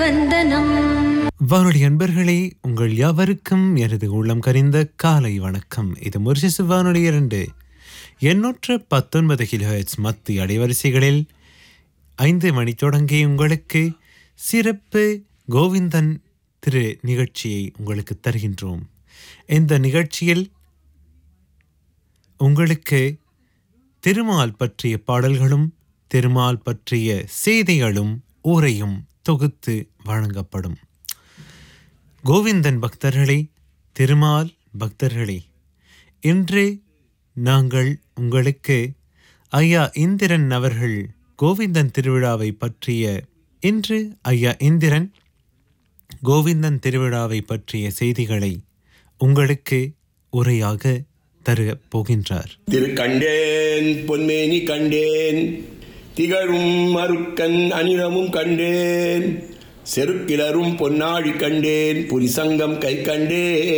வந்தனம் வானொலி அன்பர்களே உங்கள் யாவருக்கும் எனது உள்ளம் கரிந்த காலை வணக்கம் இது முரசிசு வானொலி இரண்டு எண்ணூற்று பத்தொன்பது கிலோஹெட்ஸ் மத்திய அலைவரிசைகளில் ஐந்து மணி தொடங்கி உங்களுக்கு சிறப்பு கோவிந்தன் திரு நிகழ்ச்சியை உங்களுக்கு தருகின்றோம் இந்த நிகழ்ச்சியில் உங்களுக்கு திருமால் பற்றிய பாடல்களும் திருமால் பற்றிய செய்திகளும் ஊரையும் தொகுத்து வழங்கப்படும் கோவிந்தன் பக்தர்களே திருமால் பக்தர்களே இன்று நாங்கள் உங்களுக்கு ஐயா இந்திரன் அவர்கள் கோவிந்தன் திருவிழாவை பற்றிய இன்று ஐயா இந்திரன் கோவிந்தன் திருவிழாவை பற்றிய செய்திகளை உங்களுக்கு உரையாக தருகப் போகின்றார் திரு கண்டேன் பொன்மேனி கண்டேன் திகழும் மறுக்கன் அனிலமும் கண்டேன் செருக்கிலரும் பொன்னாழி கண்டேன் புரிசங்கம் கை கண்டேன்